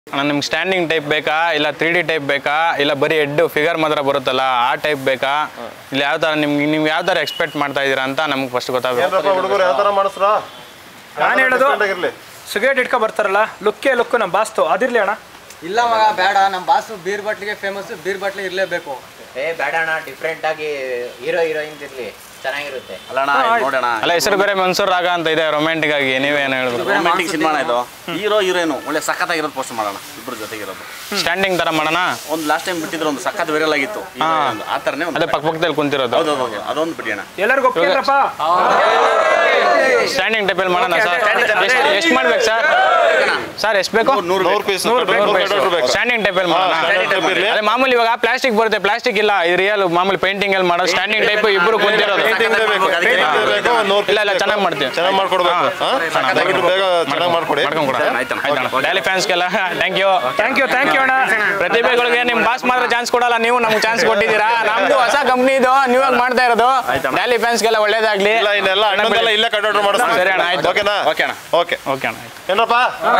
ಅಣ್ಣ ನಿಮ್ಗೆ standing type ಬೇಕಾ ಇಲ್ಲ ತ್ರೀ ಡಿ ಟೈಪ್ ಬೇಕಾ ಇಲ್ಲ ಬರೀ ಹೆಡ್ ಫಿಗರ್ ಮಾತ್ರ ಬರುತ್ತಲ್ಲ ಆ ಟೈಪ್ ಬೇಕಾ ಇಲ್ಲ ಯಾವ ಥರ ನಿಮ್ಗೆ ನೀವು ಯಾವ ಥರ ಎಕ್ಸ್ಪೆಕ್ಟ್ ಮಾಡ್ತಾ ಇದ್ದೀರಾ ಅಂತ ನಮ್ಗೆ ಫಸ್ಟ್ ಗೊತ್ತಾಗಬೇಕು ಏನಪ್ಪ ಹುಡುಗರು ಯಾವ ಥರ ಮಾಡಿಸ್ರ ನಾನು ಹೇಳೋದು ಇರಲಿ ಸಿಗರೇಟ್ ಇಟ್ಕೊ ಬರ್ತಾರಲ್ಲ ಲುಕ್ಕೇ ಲುಕ್ ನಮ್ಮ ಬಾಸ್ತು ಅದಿರ್ಲಿ ಅಣ್ಣ ಇಲ್ಲ ಮಗ ಬೇಡ ನಮ್ಮ ಬಾಸು ಬೀರ್ ಬಾಟ್ಲಿಗೆ ಫೇಮಸ್ ಬೀರ್ ಬಾಟ್ಲಿ ಇರಲೇಬೇಕು ಏ ಬೇಡ ಅಣ್ಣ ಡಿಫ್ರೆಂಟ್ ಆಗಿ ಹೀರೋ ಹೀರೋಯಿನ್ಸ್ ಇರ್ಲಿ ಚೆನ್ನಾಗಿರುತ್ತೆ ಅಲ್ಲಣ್ಣ ಇದು ನೋಡೋಣ ಅಲ್ಲ ಹೆಸರು ಬೇರೆ ಮನ್ಸೂರ್ ರಾಗ ಅಂತ ಇದೆ ರೊಮ್ಯಾಂಟಿಕ್ ಆಗಿ ನೀವೇನು ಹೇಳಿದ್ರು ರೊಮ್ಯಾಂಟಿಕ್ ಸಿನಿಮಾ ಇದು ಹೀರೋ ಹೀರೋಯಿನು ಒಳ್ಳೆ ಸಖತ್ತಾಗಿರೋದು ಪೋಸ್ಟ್ ಮಾಡೋಣ ಇಬ್ರು ಜೊತೆಗಿರೋದು ಸ್ಟ್ಯಾಂಡಿಂಗ್ ಥರ ಮಾಡೋಣ ಒಂದು ಲಾಸ್ಟ್ ಟೈಮ್ ಬಿಟ್ಟಿದ್ರು ಒಂದು ಸಖತ್ ವೈರಲ್ ಆಗಿತ್ತು hero ಒಂದು. ಆ ಥರನೇ ಒಂದು ಅದೇ ಪಕ್ಕ ಪಕ್ಕದಲ್ಲಿ ಕುಂತಿರೋದು ಹೌದು ಹೌದು ಅದೊಂದು ಬಿಡಿಯೋಣ ಎಲ್ಲರಿಗೂ ಒಪ್ಕೊಂಡ್ರಪ್ಪ ಸ್ಟ್ಯಾಂಡಿಂಗ್ ಟೈಪಲ್ಲಿ ಮಾಡೋಣ ಸರ್ ಎಷ್ಟು ಎಷ್ಟು ಮಾಡ್ಬೇಕು ಸರ್ ಸರ್ ಎಷ್ಟು ಬೇಕು ನೂರು ನೂರು ಪೀಸ್ ಸ್ಟ್ಯಾಂಡಿಂಗ್ ಟೈಪಲ್ಲಿ ಮಾಡೋಣ ಇರಲಿ ಅದೇ ಮಾಮೂಲಿ ಇವಾಗ ಪ್ಲಾಸ್ಟಿಕ್ ಬರುತ್ತೆ ಪ್ಲಾಸ್ಟಿಕ್ ಇಲ್ಲ ಇದು ರಿಯಲ್ ಮಾಮೂಲಿ ಪೇಂಟಿಂಗ್ ಅಲ್ಲಿ ಮಾಡೋದು ಸ್ಟ್ಯಾಂಡಿಂಗ್ ಟೈಪ್ ಇಬ್ರು ಕುಂತಿರೋದು ಪೇಂಟಿಂಗ್ ಬೇಕು ಪೇಂಟಿಂಗ್ ಬೇಕು ಒಂದು ನೂರು ಇಲ್ಲ ಇಲ್ಲ ಚೆನ್ನಾಗಿ ಮಾಡ್ತೀವಿ ಚೆನ್ನಾಗಿ ಮಾಡ್ಕೊಡ್ಬೇಕು ಹಾ? ದಯವಿಟ್ಟು ಬೇಗ ಚೆನ್ನಾಗಿ ಮಾಡ್ಕೊಡಿ ಮಾಡ್ಕೊಂಡ್ಕೊಡ ಡೈಲಿ ಫ್ಯಾನ್ಸ್ಗೆಲ್ಲ thank you thank you thank you ಅಣ್ಣ ಪ್ರತಿಭೆಗಳಿಗೆ ನಿಮ್ ಬಾಸ್ ಮಾತ್ರ ಚಾನ್ಸ್ ಕೊಡಲ್ಲ ನೀವು ನಮ್ಗೆ ಚಾನ್ಸ್ ಕೊಟ್ಟಿದ್ದೀರಾ ನಮ್ದು ಹೊಸ ಕಂಪ್ನಿ ಇದು ನೀವಾಗ ಮಾಡ್ತಾ ಇರೋದು ಡೈಲಿ ಫ್ಯಾನ್ಸ್ಗೆಲ್ಲ ಒಳ್ಳೇದಾಗ್ಲಿ ಇಲ್ಲ ಇನ್ನೆಲ್ಲ ಅಣ್ಣಂದೆಲ್ಲ ಇಲ್ಲೇ ಕಂಟ್ರೋಲ್ ಮಾಡಿಸ್ತೀನಿ ಸರಿ ಅಣ್ಣ, ಆಯ್ತು. ಓಕೆನಾ ಓಕೆ ಅಣ್ಣ ಓಕೆ ಓಕೆ ಅಣ್ಣ ಆಯ್ತು. ಏನಪ್ಪ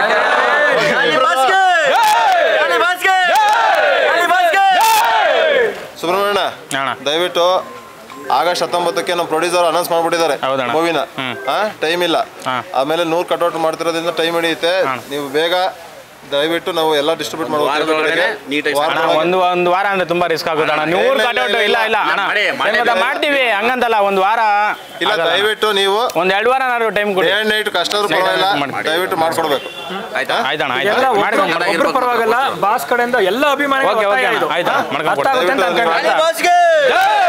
ಸುಬ್ರಹ್ಮಣ್ಯ ಅಣ್ಣ ದಯವಿಟ್ಟು ಆಗಸ್ಟ್ ಹತ್ತೊಂಬತ್ತಕ್ಕೆ ನಮ್ಮ ಪ್ರೊಡ್ಯೂಸರ್ ಅನೌನ್ಸ್ ಮಾಡ್ಬಿಟ್ಟಿದ್ದಾರೆ ಹೌದಣ್ಣ. ಮೂವಿನ ಟೈಮ್ ಇಲ್ಲ ಹಾ. ಆಮೇಲೆ ನೂರು ಕಟ್ಔಟ್ ಮಾಡ್ತಿರೋದ್ರಿಂದ ಟೈಮ್ ಹಿಡಿಯುತ್ತೆ ನೀವು ಬೇಗ ದಯವಿಟ್ಟು ನಾವು ಎಲ್ಲ ಡಿಸ್ಟ್ರಿಬ್ಯೂಟ್ ವಾರದೊಳಗಡೆ neat ಆಗಿ ಅಣ್ಣ ಒಂದು ಒಂದು ವಾರ ಅಂದ್ರೆ ತುಂಬಾ ರಿಸ್ಕ್ ಆಗುತ್ತೆ ಅಣ್ಣ ನೂರು ಇಲ್ಲ, ಕಟೌಟ್ ಇಲ್ಲ, ಇಲ್ಲ ಇಲ್ಲ ಅಣ್ಣ ಮಾಡಿ, ಮಾಡಿ, ಏನ್ ಗೊತ್ತಾ, ಮಾಡಿ. ಮಾಡ್ತೀವಿ ಹಂಗಂತಲ್ಲ ಒಂದು ವಾರ ಇಲ್ಲ ಆಗಲ್ಲ. ದಯವಿಟ್ಟು ನೀವು ಒಂದ್ ಎರಡು ವಾರ ಏನಾದ್ರು ಟೈಮ್ ಕೊಡಿ ಡೇ ಅಂಡ್ ನೈಟ್ ಕಷ್ಟ ಆದ್ರೂ ಪರವಾಗಿಲ್ಲ ಮಾಡಿ. ದಯವಿಟ್ಟು ಮಾಡ್ಕೊಡ್ಬೇಕು ಆಯ್ತಾ ಆಯ್ತಣ್ಣ ಎಲ್ಲ ಆಯ್ತು ಒಬ್ರು- ಮಾಡ್ಕೊಂಡು ಒಬ್ರು ಪರವಾಗಿಲ್ಲ ಬಾಸ್ ಕಡೆಯಿಂದ ಎಲ್ಲ ಅಭಿಮಾನಿಗಳು ಓಕೆ ಓಕೆ ಒತ್ತಾಯ ಇದು. ಆಯ್ತಾ ಮಾಡ್ಕೊಂಡು ಅರ್ಥ ಆಗುತ್ತೆ ಅಂತ ಕೊಡ್ತೀನಿ. ಅನ್ಕೊಂಡೆ. ಆಯ್ತಾ?